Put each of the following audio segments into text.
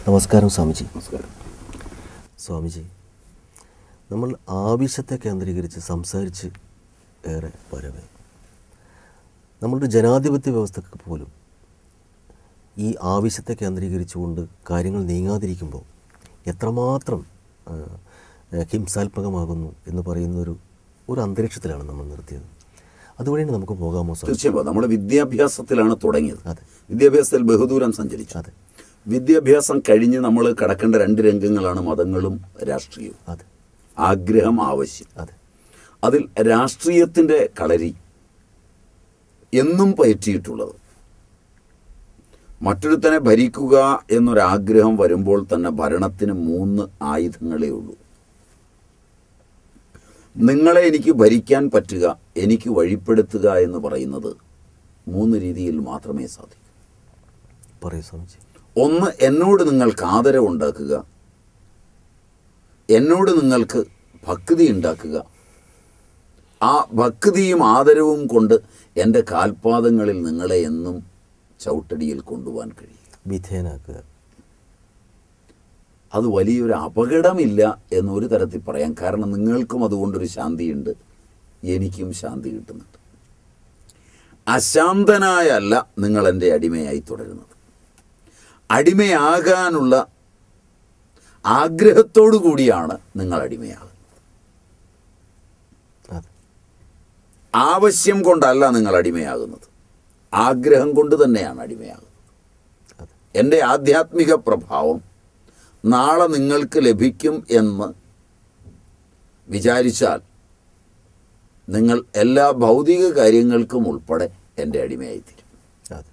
നമസ്കാരം സ്വാമിജി നമസ്കാരം സ്വാമിജി നമ്മൾ ആവശ്യത്തെ കേന്ദ്രീകരിച്ച് സംസാരിച്ച് ഏറെ വരവേ നമ്മളുടെ ജനാധിപത്യ വ്യവസ്ഥക്ക് പോലും ഈ ആവശ്യത്തെ കേന്ദ്രീകരിച്ചുകൊണ്ട് കാര്യങ്ങൾ നീങ്ങാതിരിക്കുമ്പോൾ എത്രമാത്രം ആ, ആ, ഹിംസാത്മകമാകുന്നു എന്ന് പറയുന്നൊരു ഒരു അന്തരീക്ഷത്തിലാണ് നമ്മൾ നിർത്തിയത് അതുവഴിയാണ് നമുക്ക് പോകാമോ സ്വാമി തീർച്ചയായും നമ്മുടെ വിദ്യാഭ്യാസത്തിലാണ് തുടങ്ങിയത് അതെ. വിദ്യാഭ്യാസത്തിൽ ബഹുദൂരം സഞ്ചരിച്ചു അതെ വിദ്യാഭ്യാസം കഴിഞ്ഞ് നമ്മൾ കടക്കേണ്ട രണ്ട് രംഗങ്ങളാണ് മതങ്ങളും രാഷ്ട്രീയവും അതെ ആഗ്രഹം ആവശ്യം അതെ അതിൽ രാഷ്ട്രീയത്തിന്റെ കളരി എന്നും പയറ്റിയിട്ടുള്ളത് മറ്റൊരുത്തനെ ഭരിക്കുക എന്നൊരാഗ്രഹം വരുമ്പോൾ തന്നെ ഭരണത്തിന് മൂന്ന് ആയുധങ്ങളേ ഉള്ളൂ നിങ്ങളെ എനിക്ക് ഭരിക്കാൻ പറ്റുക എനിക്ക് വഴിപ്പെടുത്തുക എന്ന് പറയുന്നത് മൂന്ന് രീതിയിൽ മാത്രമേ സാധിക്കൂ പറയൂ സ്വാമിജി ഒന്ന് എന്നോട് നിങ്ങൾക്ക് ആദരവ് ഉണ്ടാക്കുക എന്നോട് നിങ്ങൾക്ക് ഭക്തി ഉണ്ടാക്കുക ആ ഭക്തിയും ആദരവും കൊണ്ട് എൻ്റെ കാൽപാദങ്ങളിൽ നിങ്ങളെ എന്നും ചവിട്ടടിയിൽ കൊണ്ടുപോകാൻ കഴിയും വിധേയനാക്കുക അത് വലിയൊരു അപകടമില്ല എന്നൊരു തരത്തിൽ പറയാം കാരണം നിങ്ങൾക്കും അതുകൊണ്ടൊരു ശാന്തിയുണ്ട് എനിക്കും ശാന്തി കിട്ടുന്നുണ്ട് അശാന്തനായല്ല നിങ്ങൾ എൻ്റെ അടിമയായി തുടരുന്നത് അടിമയാകാനുള്ള ആഗ്രഹത്തോടു കൂടിയാണ് നിങ്ങൾ അടിമയാകുന്നത് അതെ ആവശ്യം കൊണ്ടല്ല നിങ്ങൾ അടിമയാകുന്നത് ആഗ്രഹം കൊണ്ട് തന്നെയാണ് അടിമയാകുന്നത് അതെ എൻ്റെ ആധ്യാത്മിക പ്രഭാവം നാളെ നിങ്ങൾക്ക് ലഭിക്കും എന്ന് വിചാരിച്ചാൽ നിങ്ങൾ എല്ലാ ഭൗതിക കാര്യങ്ങൾക്കും ഉൾപ്പെടെ എൻ്റെ അടിമയായിത്തീരും അതെ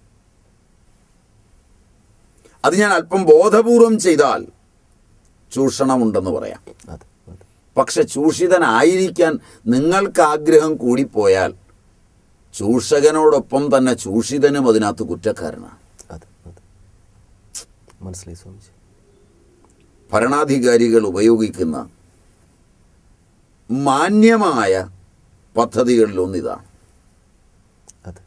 അത് ഞാൻ അല്പം ബോധപൂർവം ചെയ്താൽ ചൂഷണമുണ്ടെന്ന് പറയാം അതെ അതെ പക്ഷെ ചൂഷിതനായിരിക്കാൻ നിങ്ങൾക്ക് ആഗ്രഹം കൂടിപ്പോയാൽ ചൂഷകനോടൊപ്പം തന്നെ ചൂഷിതനും അതിനകത്ത് കുറ്റക്കാരനാണ് അതെ അതെ മനസ്സിലായി സ്വാമിജി ഭരണാധികാരികൾ ഉപയോഗിക്കുന്ന മാന്യമായ പദ്ധതികളിലൊന്നിതാണ് അതെ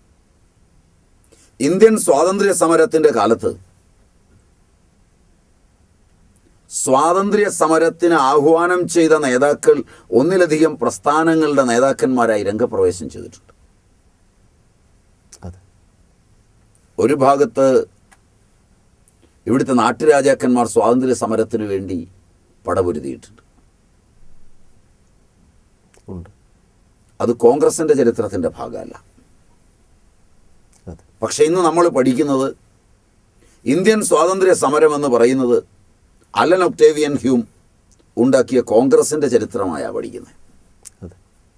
ഇന്ത്യൻ സ്വാതന്ത്ര്യ സമരത്തിന്റെ കാലത്ത് സ്വാതന്ത്ര്യ സമരത്തിന് ആഹ്വാനം ചെയ്ത നേതാക്കൾ ഒന്നിലധികം പ്രസ്ഥാനങ്ങളുടെ നേതാക്കന്മാരായി രംഗപ്രവേശം ചെയ്തിട്ടുണ്ട് അതെ ഒരു ഭാഗത്ത് ഇവിടുത്തെ നാട്ടുരാജാക്കന്മാർ സ്വാതന്ത്ര്യ സമരത്തിന് വേണ്ടി പടപൊരുതിയിട്ടുണ്ട് ഉണ്ട് അത് കോൺഗ്രസിന്റെ ചരിത്രത്തിന്റെ ഭാഗമല്ല അതെ പക്ഷെ ഇന്ന് നമ്മൾ പഠിക്കുന്നത് ഇന്ത്യൻ സ്വാതന്ത്ര്യ സമരം എന്ന് പറയുന്നത് അലൻ ഒക്ടേവിയൻ ഹ്യൂം ഉണ്ടാക്കിയ കോൺഗ്രസിന്റെ ചരിത്രമായാണ് പഠിക്കുന്നത് അതെ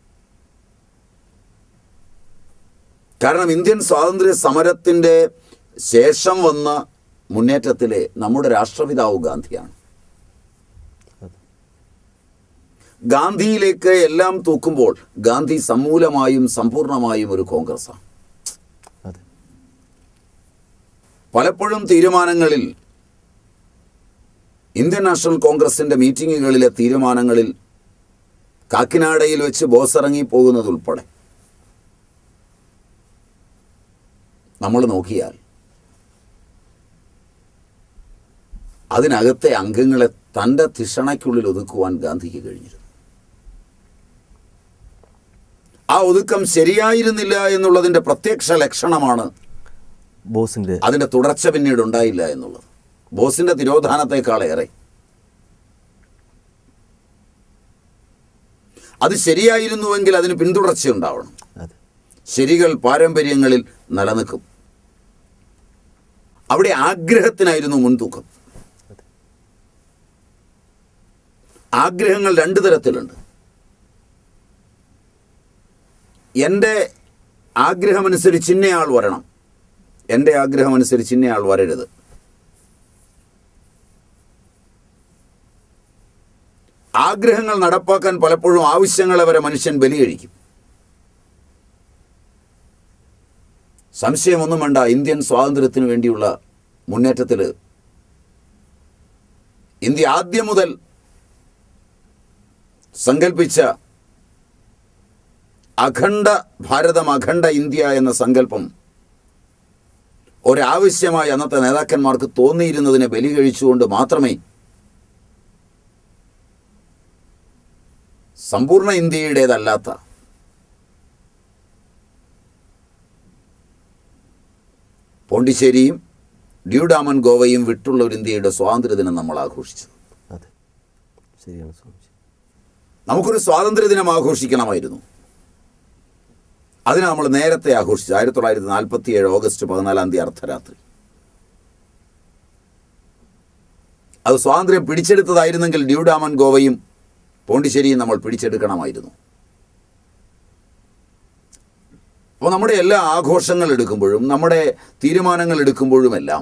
കാരണം ഇന്ത്യൻ സ്വാതന്ത്ര്യ സമരത്തിന്റെ ശേഷം വന്ന മുന്നേറ്റത്തിലെ നമ്മുടെ രാഷ്ട്രപിതാവ് ഗാന്ധിയാണ് അതെ ഗാന്ധിയിലേക്ക് എല്ലാം തൂക്കുമ്പോൾ ഗാന്ധി സമൂലമായും സമ്പൂർണമായും ഒരു കോൺഗ്രസ്സാണ് അതെ പലപ്പോഴും തീരുമാനങ്ങളിൽ ഇന്ത്യൻ നാഷണൽ കോൺഗ്രസിന്റെ മീറ്റിങ്ങുകളിലെ തീരുമാനങ്ങളിൽ കാക്കിനാടയിൽ വെച്ച് ബോസ് ഇറങ്ങി പോകുന്നതുൾപ്പെടെ നമ്മൾ നോക്കിയാൽ അതിനകത്തെ അംഗങ്ങളെ തൻ്റെ തിഷണയ്ക്കുള്ളിൽ ഒതുക്കുവാൻ ഗാന്ധിക്ക് കഴിഞ്ഞിരുന്നു ആ ഒതുക്കം ശരിയായിരുന്നില്ല എന്നുള്ളതിൻ്റെ പ്രത്യക്ഷ ലക്ഷണമാണ് ബോസിൻ്റെ അതിന്റെ തുടർച്ച പിന്നീട് ഉണ്ടായില്ല എന്നുള്ളത് ബോസിന്റെ തിരോധാനത്തെക്കാളേറെ അത് ശരിയായിരുന്നുവെങ്കിൽ അതിന് പിന്തുടർച്ച ഉണ്ടാവണം അതെ ശരികൾ പാരമ്പര്യങ്ങളിൽ നിലനിൽക്കും അവിടെ ആഗ്രഹത്തിനായിരുന്നു മുൻതൂക്കം ആഗ്രഹങ്ങൾ രണ്ടു തരത്തിലുണ്ട് എൻ്റെ ആഗ്രഹമനുസരിച്ച് ഇന്നയാൾ വരണം എൻ്റെ ആഗ്രഹമനുസരിച്ച് ഇന്നയാൾ വരരുത് ആഗ്രഹങ്ങൾ നടപ്പാക്കാൻ പലപ്പോഴും ആവശ്യങ്ങളെ വരെ മനുഷ്യൻ ബലികഴിക്കും സംശയമൊന്നും വേണ്ട ഇന്ത്യൻ സ്വാതന്ത്ര്യത്തിന് വേണ്ടിയുള്ള മുന്നേറ്റത്തിൽ ഇന്ത്യ ആദ്യം മുതൽ സങ്കല്പിച്ച അഖണ്ഡ ഭാരതം അഖണ്ഡ ഇന്ത്യ എന്ന സങ്കല്പം ഒരാവശ്യമായി അന്നത്തെ നേതാക്കന്മാർക്ക് തോന്നിയിരുന്നതിനെ ബലി കഴിച്ചുകൊണ്ട് മാത്രമേ സമ്പൂർണ്ണ ഇന്ത്യയുടേതല്ലാത്ത പോണ്ടിച്ചേരിയും ഡ്യൂഡാമൻ ഗോവയും വിട്ടുള്ള ഒരു ഇന്ത്യയുടെ സ്വാതന്ത്ര്യദിനം നമ്മൾ ആഘോഷിച്ചത് അതെ ശരിയാണ് സ്വാമിജി നമുക്കൊരു സ്വാതന്ത്ര്യദിനം ആഘോഷിക്കണമായിരുന്നു അതിന് നമ്മൾ നേരത്തെ ആഘോഷിച്ചു ആയിരത്തി തൊള്ളായിരത്തി നാൽപ്പത്തി ഏഴ് ഓഗസ്റ്റ് പതിനാലാം തീയതി അർദ്ധരാത്രി അത് സ്വാതന്ത്ര്യം പിടിച്ചെടുത്തതായിരുന്നെങ്കിൽ ഡ്യൂഡാമൻ ഗോവയും പോണ്ടിച്ചേരിയും നമ്മൾ പിടിച്ചെടുക്കണമായിരുന്നു അപ്പോൾ നമ്മുടെ എല്ലാ ആഘോഷങ്ങൾ എടുക്കുമ്പോഴും നമ്മുടെ തീരുമാനങ്ങൾ എടുക്കുമ്പോഴുമെല്ലാം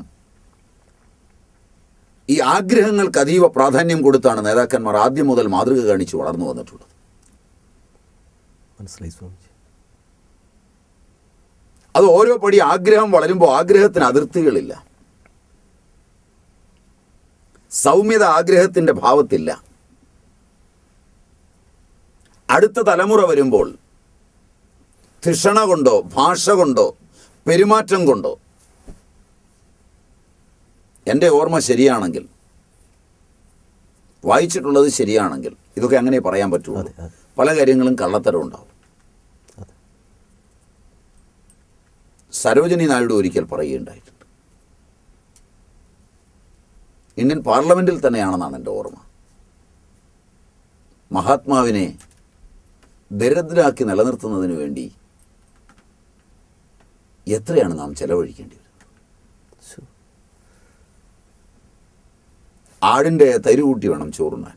ഈ ആഗ്രഹങ്ങൾക്ക് അതീവ പ്രാധാന്യം കൊടുത്താണ് നേതാക്കന്മാർ ആദ്യം മുതൽ മാതൃക കാണിച്ച് വളർന്നു വന്നിട്ടുള്ളത് മനസ്സിലായി സ്വാമിജി അത് ഓരോ പടി ആഗ്രഹം വളരുമ്പോൾ ആഗ്രഹത്തിന് അതിർത്തികളില്ല സൗമ്യത ആഗ്രഹത്തിൻ്റെ ഭാവത്തില്ല അടുത്ത തലമുറ വരുമ്പോൾ ധിഷണ കൊണ്ടോ ഭാഷ കൊണ്ടോ പെരുമാറ്റം കൊണ്ടോ എൻ്റെ ഓർമ്മ ശരിയാണെങ്കിൽ വായിച്ചിട്ടുള്ളത് ശരിയാണെങ്കിൽ ഇതൊക്കെ അങ്ങനെ പറയാൻ പറ്റുള്ളൂ അതെ, അതെ. പല കാര്യങ്ങളും കള്ളത്തരം ഉണ്ടാവും അതെ സരോജിനി നായിഡു ഒരിക്കൽ പറയുകയുണ്ടായിട്ടുണ്ട് ഇന്ത്യൻ പാർലമെന്റിൽ തന്നെയാണെന്നാണ് എൻ്റെ ഓർമ്മ മഹാത്മാവിനെ ദരിദ്രാക്കി നിലനിർത്തുന്നതിന് വേണ്ടി എത്രയാണ് നാം ചെലവഴിക്കേണ്ടി വരുന്നത് ശോ. ആടിൻ്റെ തരുകൂട്ടി വേണം ചോറുണ്ണാൻ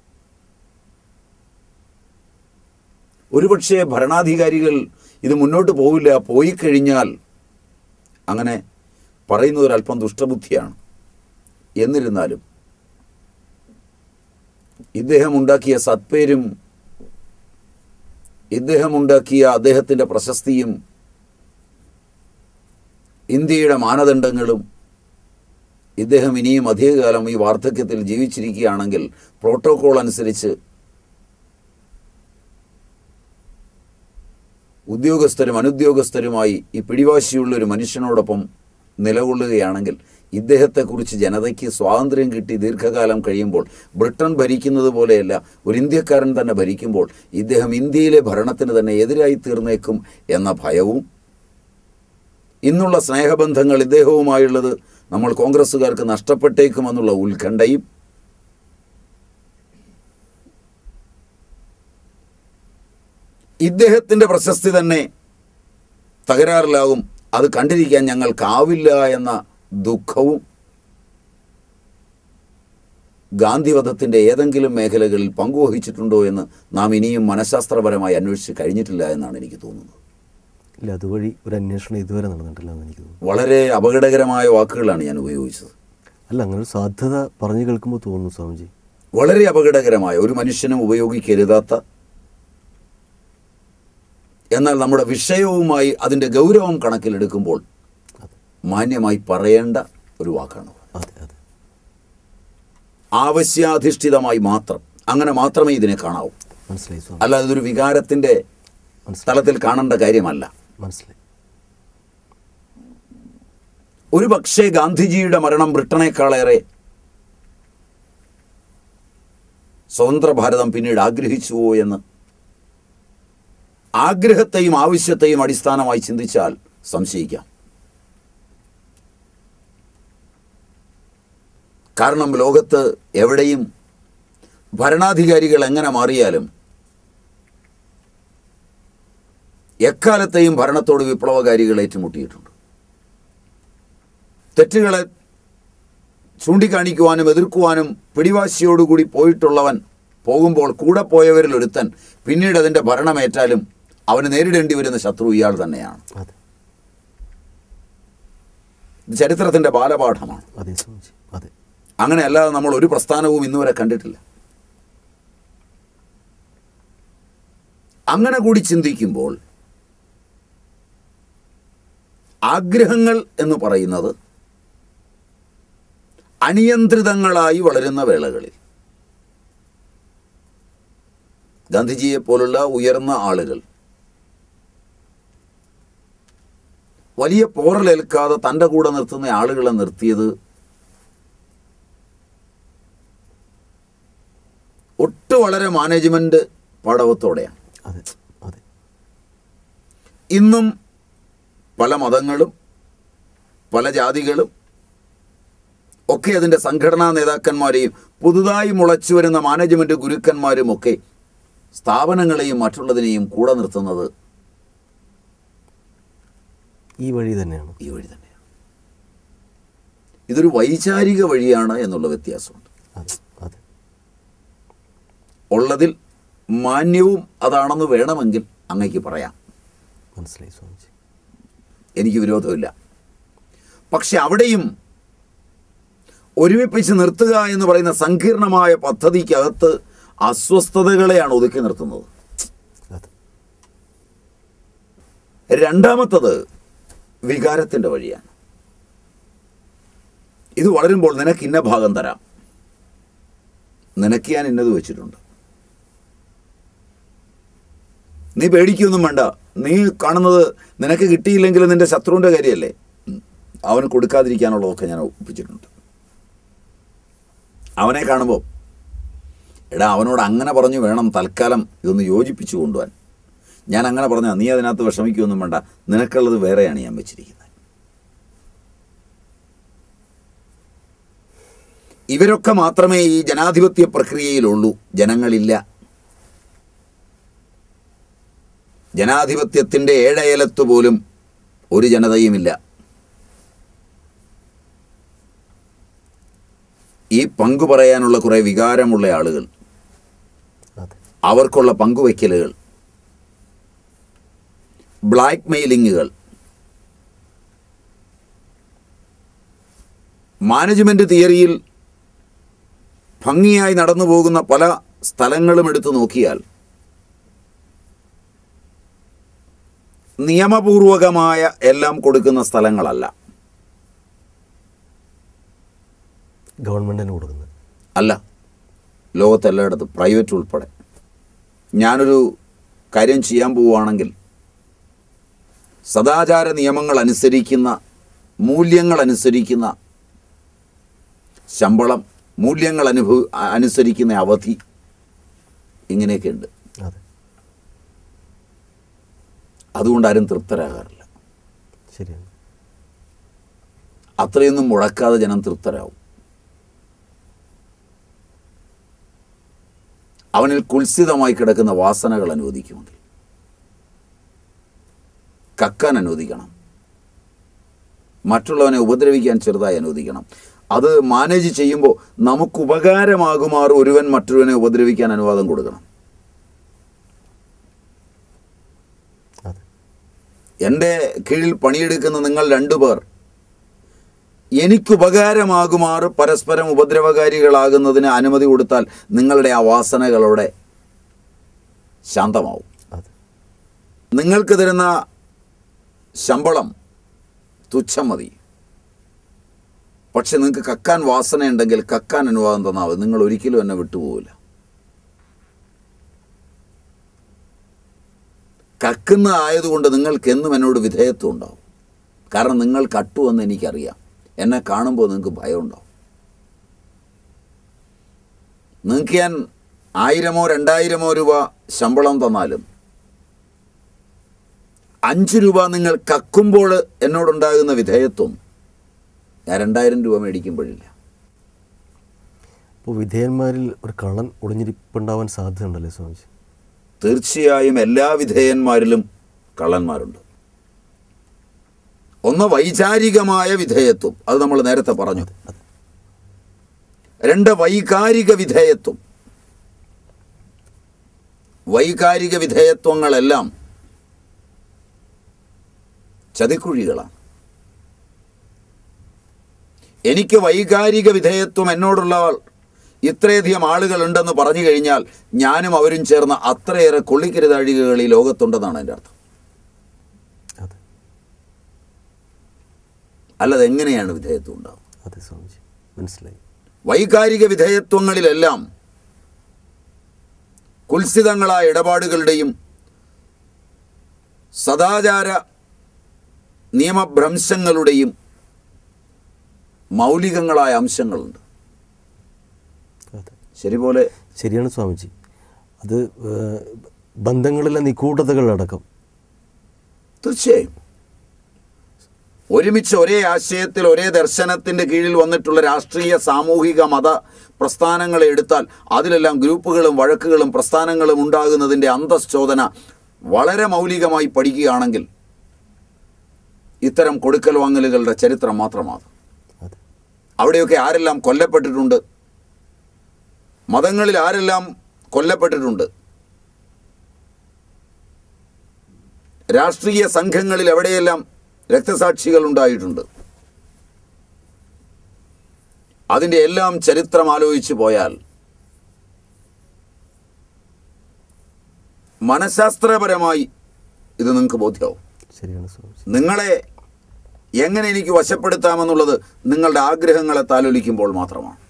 ഒരുപക്ഷെ ഭരണാധികാരികൾ ഇത് മുന്നോട്ട് പോവില്ല പോയി കഴിഞ്ഞാൽ അങ്ങനെ പറയുന്നത് ഒരല്പം ദുഷ്ടബുദ്ധിയാണ് എന്നിരുന്നാലും ഇദ്ദേഹം ഉണ്ടാക്കിയ സത്പേരും ഇദ്ദേഹം ഉണ്ടാക്കിയ അദ്ദേഹത്തിൻ്റെ പ്രശസ്തിയും ഇന്ത്യയുടെ മാനദണ്ഡങ്ങളും ഇദ്ദേഹം ഇനിയും അധികകാലം ഈ വാർദ്ധക്യത്തിൽ ജീവിച്ചിരിക്കുകയാണെങ്കിൽ പ്രോട്ടോകോൾ അനുസരിച്ച് ഉദ്യോഗസ്ഥരും അനുദ്യോഗസ്ഥരുമായി ഈ പിടിവാശിയുള്ള ഒരു മനുഷ്യനോടൊപ്പം നിലകൊള്ളുകയാണെങ്കിൽ ഇദ്ദേഹത്തെക്കുറിച്ച് ജനതയ്ക്ക് സ്വാതന്ത്ര്യം കിട്ടി ദീർഘകാലം കഴിയുമ്പോൾ ബ്രിട്ടൻ ഭരിക്കുന്നത് പോലെയല്ല ഒരു ഇന്ത്യക്കാരൻ തന്നെ ഭരിക്കുമ്പോൾ ഇദ്ദേഹം ഇന്ത്യയിലെ ഭരണത്തിന് തന്നെ എതിരായി തീർന്നേക്കും എന്ന ഭയവും ഇന്നുള്ള സ്നേഹബന്ധങ്ങൾ ഇദ്ദേഹവുമായുള്ളത് നമ്മൾ കോൺഗ്രസ്സുകാർക്ക് നഷ്ടപ്പെട്ടേക്കുമെന്നുള്ള ഉത്കണ്ഠയും ഇദ്ദേഹത്തിൻ്റെ പ്രശസ്തി തന്നെ തകരാറിലാകും അത് കണ്ടിരിക്കാൻ ഞങ്ങൾക്കാവില്ല എന്ന ദുഃഖവും ഗാന്ധിവധത്തിൻ്റെ ഏതെങ്കിലും മേഖലകളിൽ പങ്കുവഹിച്ചിട്ടുണ്ടോ എന്ന് നാം ഇനിയും മനഃശാസ്ത്രപരമായി അന്വേഷിച്ച് കഴിഞ്ഞിട്ടില്ല എന്നാണ് എനിക്ക് തോന്നുന്നത് ഇല്ല അതുവഴി ഒരു അന്വേഷണം ഇതുവരെ നടന്നിട്ടില്ല എന്ന് എനിക്ക് തോന്നുന്നു വളരെ അപകടകരമായ വാക്കുകളാണ് ഞാൻ ഉപയോഗിച്ചത് അല്ല അങ്ങനെ ഒരു സാധ്യത പറഞ്ഞു കേൾക്കുമ്പോൾ തോന്നുന്നു സ്വാമിജി വളരെ അപകടകരമായ ഒരു മനുഷ്യനും ഉപയോഗിക്കരുതാത്ത എന്നാൽ നമ്മുടെ വിഷയവുമായി അതിൻ്റെ ഗൗരവം കണക്കിലെടുക്കുമ്പോൾ അതെ മാന്യമായി പറയേണ്ട ഒരു വാക്കാണ് അതെ അതെ ആവശ്യാധിഷ്ഠിതമായി മാത്രം അങ്ങനെ മാത്രമേ ഇതിനെ കാണാവൂ മനസ്സിലായി സ്വാമി അല്ലാതെ ഇതൊരു വികാരത്തിൻ്റെ മനസ്സിലായി തലത്തിൽ കാണേണ്ട കാര്യമല്ല മനസ്സിലായി ഒരു പക്ഷേ ഗാന്ധിജിയുടെ മരണം ബ്രിട്ടനേക്കാളേറെ സ്വതന്ത്ര ഭാരതം പിന്നീട് ആഗ്രഹിച്ചുവോ എന്ന് ആഗ്രഹത്തെയും ആവശ്യത്തെയും അടിസ്ഥാനമായി ചിന്തിച്ചാൽ സംശയിക്കാം കാരണം ലോകത്ത് എവിടെയും ഭരണാധികാരികൾ എങ്ങനെ മാറിയാലും എക്കാലത്തെയും ഭരണത്തോട് വിപ്ലവകാരികൾ ഏറ്റുമുട്ടിയിട്ടുണ്ട് തെറ്റുകളെ ചൂണ്ടിക്കാണിക്കുവാനും എതിർക്കുവാനും പിടിവാശിയോടുകൂടി പോയിട്ടുള്ളവൻ പോകുമ്പോൾ കൂടെ പോയവരിൽ ഒരുത്തൻ പിന്നീട് അതിൻ്റെ ഭരണമേറ്റാലും അവന് നേരിടേണ്ടി വരുന്ന ശത്രു ഇയാൾ തന്നെയാണ് അതെ ഇത് ചരിത്രത്തിൻ്റെ ബാലപാഠമാണ് അതെ സ്വാമിജി അതെ അങ്ങനെ അല്ലാതെ നമ്മൾ ഒരു പ്രസ്ഥാനവും ഇന്നുവരെ കണ്ടിട്ടില്ല അങ്ങനെ കൂടി ചിന്തിക്കുമ്പോൾ ആഗ്രഹങ്ങൾ എന്ന് പറയുന്നത് അനിയന്ത്രിതങ്ങളായി വളരുന്ന വേളകളിൽ ഗാന്ധിജിയെ പോലുള്ള ഉയർന്ന ആളുകൾ വലിയ പോറലേൽക്കാതെ തൻ്റെ കൂടെ നിർത്തുന്ന ആളുകളെ നിർത്തിയത് ഒട്ടു വളരെ മാനേജ്മെന്റ് പാടവത്തോടെയാണ് അതെ അതെ ഇന്നും പല മതങ്ങളും പല ജാതികളും ഒക്കെ അതിൻ്റെ സംഘടനാ നേതാക്കന്മാരെയും പുതുതായി മുളച്ചു വരുന്ന മാനേജ്മെന്റ് ഗുരുക്കന്മാരും ഒക്കെ സ്ഥാപനങ്ങളെയും മറ്റുള്ളതിനെയും കൂടെ നിർത്തുന്നത് ഈ വഴി തന്നെയാണ് ഈ വഴി തന്നെയാണ് ഇതൊരു വൈചാരിക വഴിയാണ് എന്നുള്ള വ്യത്യാസമുണ്ട് അതെ അതെ ഉള്ളതിൽ മാന്യവും അതാണെന്ന് വേണമെങ്കിൽ അങ്ങയ്ക്ക് പറയാം മനസ്സിലായി സ്വാമിജി എനിക്ക് വിരോധമില്ല പക്ഷെ അവിടെയും ഒരുമിപ്പിച്ച് നിർത്തുക എന്ന് പറയുന്ന സങ്കീർണമായ പദ്ധതിക്കകത്ത് അസ്വസ്ഥതകളെയാണ് ഒതുക്കി നിർത്തുന്നത് അതെ രണ്ടാമത്തത് വികാരത്തിൻ്റെ വഴിയാണ് ഇത് വളരുമ്പോൾ നിനക്ക് ഇന്ന ഭാഗം തരാം നിനക്ക് ഞാൻ ഇന്നത് വെച്ചിട്ടുണ്ട് നീ പേടിക്കൊന്നും വേണ്ട നീ കാണുന്നത് നിനക്ക് കിട്ടിയില്ലെങ്കിൽ നിന്റെ ശത്രുവിൻ്റെ കാര്യമല്ലേ ഉം. അവന് കൊടുക്കാതിരിക്കാനുള്ളതൊക്കെ ഞാൻ ഒപ്പിച്ചിട്ടുണ്ട് അവനെ കാണുമ്പോൾ എടാ അവനോട് അങ്ങനെ പറഞ്ഞു വേണം തൽക്കാലം ഇതൊന്ന് യോജിപ്പിച്ചു കൊണ്ടുപോകാൻ ഞാൻ അങ്ങനെ പറഞ്ഞാൽ നീ അതിനകത്ത് വിഷമിക്കുകയൊന്നും വേണ്ട നിനക്കുള്ളത് വേറെയാണ് ഞാൻ വെച്ചിരിക്കുന്നത് ഇവരൊക്കെ മാത്രമേ ഈ ജനാധിപത്യ പ്രക്രിയയിലുള്ളൂ ജനങ്ങളില്ല ജനാധിപത്യത്തിൻ്റെ ഏഴയലത്ത് പോലും ഒരു ജനതയുമില്ല ഈ പങ്കു പറയാനുള്ള കുറേ വികാരമുള്ള ആളുകൾ അതെ അവർക്കുള്ള പങ്കുവയ്ക്കലുകൾ ബ്ലാക്ക് മെയിലിങ്ങുകൾ മാനേജ്മെന്റ് തിയറിയിൽ ഭംഗിയായി നടന്നു പോകുന്ന പല സ്ഥലങ്ങളും എടുത്തു നോക്കിയാൽ നിയമപൂർവകമായ എല്ലാം കൊടുക്കുന്ന സ്ഥലങ്ങളല്ല ഗവൺമെൻറ്റിന് കൊടുക്കുന്നത് അല്ല ലോകത്തെല്ലായിടത്തും പ്രൈവറ്റ് ഉൾപ്പെടെ ഞാനൊരു കാര്യം ചെയ്യാൻ പോവുകയാണെങ്കിൽ സദാചാര നിയമങ്ങൾ അനുസരിക്കുന്ന മൂല്യങ്ങൾ അനുസരിക്കുന്ന ശമ്പളം മൂല്യങ്ങൾ അനുഭവ അനുസരിക്കുന്ന അവധി ഇങ്ങനെയൊക്കെ ഉണ്ട് അതെ അതുകൊണ്ട് ആരും തൃപ്തരാകാറില്ല ശരിയാണ് അത്രയൊന്നും മുഴക്കാതെ ജനം തൃപ്തരാവും അവനിൽ കുൽസിതമായി കിടക്കുന്ന വാസനകൾ അനുവദിക്കുമെങ്കിൽ കക്കാൻ അനുവദിക്കണം മറ്റുള്ളവനെ ഉപദ്രവിക്കാൻ ചെറുതായി അനുവദിക്കണം അത് മാനേജ് ചെയ്യുമ്പോൾ നമുക്ക് ഉപകാരമാകുമാറ് ഒരുവൻ മറ്റൊരുവനെ ഉപദ്രവിക്കാൻ അനുവാദം കൊടുക്കണം അതെ എൻ്റെ കീഴിൽ പണിയെടുക്കുന്ന നിങ്ങൾ രണ്ടുപേർ എനിക്കുപകാരമാകുമാറ് പരസ്പരം ഉപദ്രവകാരികളാകുന്നതിന് അനുമതി കൊടുത്താൽ നിങ്ങളുടെ ആ വാസനകളോടെ ശാന്തമാവും അതെ നിങ്ങൾക്ക് തരുന്ന ശമ്പളം തുച്ഛം മതി പക്ഷെ നിങ്ങൾക്ക് കക്കാൻ വാസനയുണ്ടെങ്കിൽ കക്കാൻ അനുവാദം തന്നാൽ മതി നിങ്ങൾ ഒരിക്കലും എന്നെ വിട്ടുപോകില്ല കക്കുന്ന ആയതുകൊണ്ട് നിങ്ങൾക്ക് എന്നും എന്നോട് വിധേയത്വം ഉണ്ടാവും കാരണം നിങ്ങൾ കട്ടുവെന്ന് എനിക്കറിയാം എന്നെ കാണുമ്പോൾ നിങ്ങൾക്ക് ഭയമുണ്ടാവും നിങ്ങൾക്ക് ഞാൻ ആയിരമോ രണ്ടായിരമോ രൂപ ശമ്പളം തന്നാലും അഞ്ച് രൂപ നിങ്ങൾ കക്കുമ്പോൾ എന്നോടുണ്ടാകുന്ന വിധേയത്വം ഞാൻ രണ്ടായിരം രൂപ മേടിക്കുമ്പോഴില്ല അപ്പോൾ വിധേയന്മാരിൽ ഒരു കള്ളൻ ഒളിഞ്ഞിരിപ്പുണ്ടാവാൻ സാധ്യതയുണ്ടല്ലേ സ്വാമിജി തീർച്ചയായും എല്ലാ വിധേയന്മാരിലും കള്ളന്മാരുണ്ട് ഒന്ന് വൈചാരികമായ വിധേയത്വം അത് നമ്മൾ നേരത്തെ പറഞ്ഞു അതെ രണ്ട് വൈകാരിക വിധേയത്വം വൈകാരിക വിധേയത്വങ്ങളെല്ലാം ചതിക്കുഴികളാണ് എനിക്ക് വൈകാരിക വിധേയത്വം എന്നോടുള്ള ഇത്രയധികം ആളുകൾ ഉണ്ടെന്ന് പറഞ്ഞു കഴിഞ്ഞാൽ ഞാനും അവരും ചേർന്ന് അത്രയേറെ കൊള്ളിക്കരുതാഴികകൾ ഈ ലോകത്തുണ്ടെന്നാണ് എൻ്റെ അർത്ഥം അതെ അല്ലാതെ എങ്ങനെയാണ് വിധേയത്വം ഉണ്ടാവുക അതെ സ്വാമിജി മനസ്സിലായി വൈകാരിക വിധേയത്വങ്ങളിലെല്ലാം കുൽസിതങ്ങളായ ഇടപാടുകളുടെയും സദാചാര നിയമഭ്രംശങ്ങളുടെയും മൗലികങ്ങളായ അംശങ്ങളുണ്ട് അതെ ശരി പോലെ ശരിയാണ് സ്വാമിജി അത് ഏഹ്, ബന്ധങ്ങളിലെ നിഗൂഢതകളടക്കം തീർച്ചയായും ഒരുമിച്ച് ഒരേ ആശയത്തിൽ ഒരേ ദർശനത്തിന്റെ കീഴിൽ വന്നിട്ടുള്ള രാഷ്ട്രീയ സാമൂഹിക മത പ്രസ്ഥാനങ്ങളെ എടുത്താൽ അതിലെല്ലാം ഗ്രൂപ്പുകളും വഴക്കുകളും പ്രസ്ഥാനങ്ങളും ഉണ്ടാകുന്നതിൻ്റെ അന്തശ്ചോദന വളരെ മൗലികമായി പഠിക്കുകയാണെങ്കിൽ ഇത്തരം കൊടുക്കൽ വാങ്ങലുകളുടെ ചരിത്രം മാത്രമാണ് അതെ അവിടെയൊക്കെ ആരെല്ലാം കൊല്ലപ്പെട്ടിട്ടുണ്ട് മതങ്ങളിൽ ആരെല്ലാം കൊല്ലപ്പെട്ടിട്ടുണ്ട് രാഷ്ട്രീയ സംഘങ്ങളിൽ എവിടെയെല്ലാം രക്തസാക്ഷികൾ ഉണ്ടായിട്ടുണ്ട് അതിൻ്റെ എല്ലാം ചരിത്രം ആലോചിച്ചു പോയാൽ മനഃശാസ്ത്രപരമായി ഇത് നിങ്ങൾക്ക് ബോധ്യമാവും ശരിയാണ് സ്വാമിജി നിങ്ങളെ എങ്ങനെ എനിക്ക് വശപ്പെടുത്താമെന്നുള്ളത് നിങ്ങളുടെ ആഗ്രഹങ്ങളെ താലോലിക്കുമ്പോൾ മാത്രമാണ്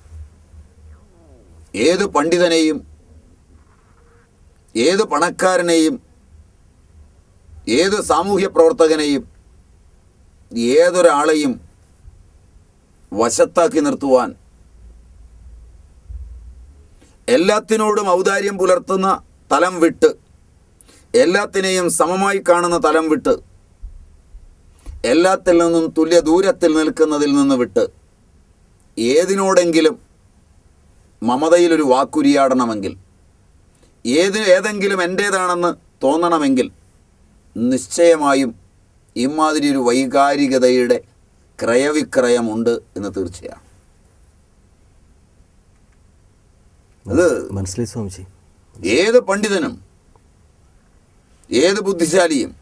ഏത് പണ്ഡിതനെയും ഏത് പണക്കാരനെയും ഏത് സാമൂഹ്യ പ്രവർത്തകനെയും ഏതൊരാളെയും വശത്താക്കി നിർത്തുവാൻ എല്ലാത്തിനോടും ഔദാര്യം പുലർത്തുന്ന തലം വിട്ട് എല്ലാത്തിനെയും സമമായി കാണുന്ന തലം വിട്ട് എല്ലാത്തിൽ നിന്നും തുല്യ ദൂരത്തിൽ നിൽക്കുന്നതിൽ നിന്ന് വിട്ട് ഏതിനോടെങ്കിലും മമതയിലൊരു വാക്കുരിയാടണമെങ്കിൽ ഏത് ഏതെങ്കിലും എൻ്റേതാണെന്ന് തോന്നണമെങ്കിൽ നിശ്ചയമായും ഇമാതിരി ഒരു വൈകാരികതയുടെ ക്രയവിക്രയമുണ്ട് എന്ന് തീർച്ചയാണ് അത് മനസ്സിലായി സ്വാമിജി ഏത് പണ്ഡിതനും ഏത് ബുദ്ധിശാലിയും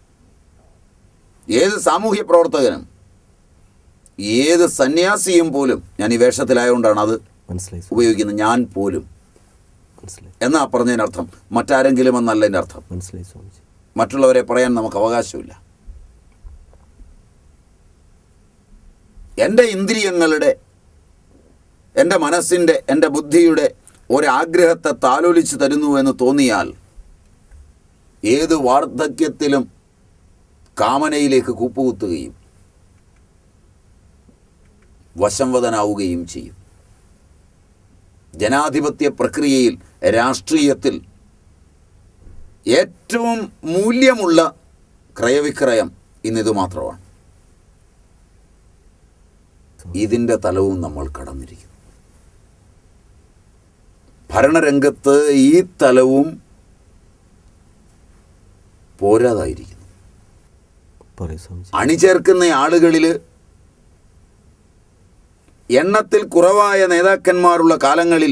ഏത് സാമൂഹ്യ പ്രവർത്തകനും ഏത് സന്യാസിയും പോലും ഞാൻ ഈ വേഷത്തിലായതുകൊണ്ടാണ് അത് മനസ്സിലായി സ്വാമി. ഉപയോഗിക്കുന്നത് ഞാൻ പോലും മനസ്സിലായി എന്നാ പറഞ്ഞതിൻ്റെ അർത്ഥം മറ്റാരെങ്കിലും എന്നല്ല എൻ്റെ അർത്ഥം മനസ്സിലായി സ്വാമിജി മറ്റുള്ളവരെ പറയാൻ നമുക്ക് അവകാശമില്ല എൻ്റെ ഇന്ദ്രിയങ്ങളുടെ എൻ്റെ മനസ്സിൻ്റെ എൻ്റെ ബുദ്ധിയുടെ ഒരാഗ്രഹത്തെ താലോലിച്ച് തരുന്നു എന്ന് തോന്നിയാൽ ഏത് വാർദ്ധക്യത്തിലും കാമനയിലേക്ക് കൂപ്പുകുത്തുകയും വശംവദനാവുകയും ചെയ്യും ജനാധിപത്യ പ്രക്രിയയിൽ രാഷ്ട്രീയത്തിൽ ഏറ്റവും മൂല്യമുള്ള ക്രയവിക്രയം ഇന്നിത് മാത്രമാണ് ഇതിൻ്റെ തലവും നമ്മൾ കടന്നിരിക്കുന്നു ഭരണരംഗത്ത് ഈ തലവും പോരാതായിരിക്കുന്നു പറയൂ സ്വാമിജി അണിചേർക്കുന്ന ആളുകളിൽ എണ്ണത്തിൽ കുറവായ നേതാക്കന്മാരുള്ള കാലങ്ങളിൽ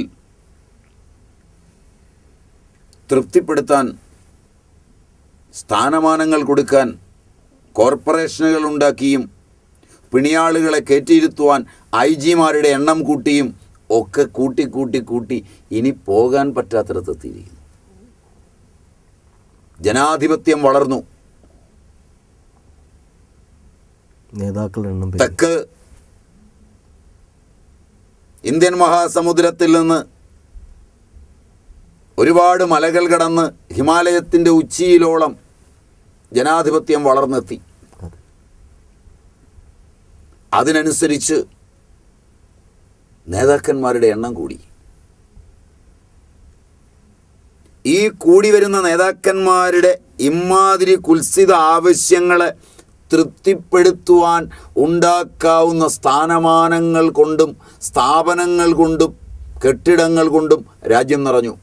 തൃപ്തിപ്പെടുത്താൻ സ്ഥാനമാനങ്ങൾ കൊടുക്കാൻ കോർപ്പറേഷനുകൾ ഉണ്ടാക്കിയും പിണിയാളുകളെ കയറ്റിയിരുത്തുവാൻ ഐ ജിമാരുടെ എണ്ണം കൂട്ടിയും ഒക്കെ കൂട്ടി കൂട്ടി കൂട്ടി ഇനി പോകാൻ പറ്റാത്തിടത്തെത്തിയിരിക്കുന്നു ജനാധിപത്യം വളർന്നു നേതാക്കളുടെ എണ്ണം പെരുകി. തെക്ക് ഇന്ത്യൻ മഹാസമുദ്രത്തിൽ നിന്ന് ഒരുപാട് മലകൾ കടന്ന് ഹിമാലയത്തിൻ്റെ ഉച്ചിയിലോളം ജനാധിപത്യം വളർന്നെത്തി അതെ അതിനനുസരിച്ച് നേതാക്കന്മാരുടെ എണ്ണം കൂടി ഈ കൂടി വരുന്ന നേതാക്കന്മാരുടെ ഇമാതിരി കുൽസിത ആവശ്യങ്ങളെ തൃപ്തിപ്പെടുത്തുവാൻ ഉണ്ടാക്കാവുന്ന സ്ഥാനമാനങ്ങൾ കൊണ്ടും സ്ഥാപനങ്ങൾ കൊണ്ടും കെട്ടിടങ്ങൾ കൊണ്ടും രാജ്യം നിറഞ്ഞു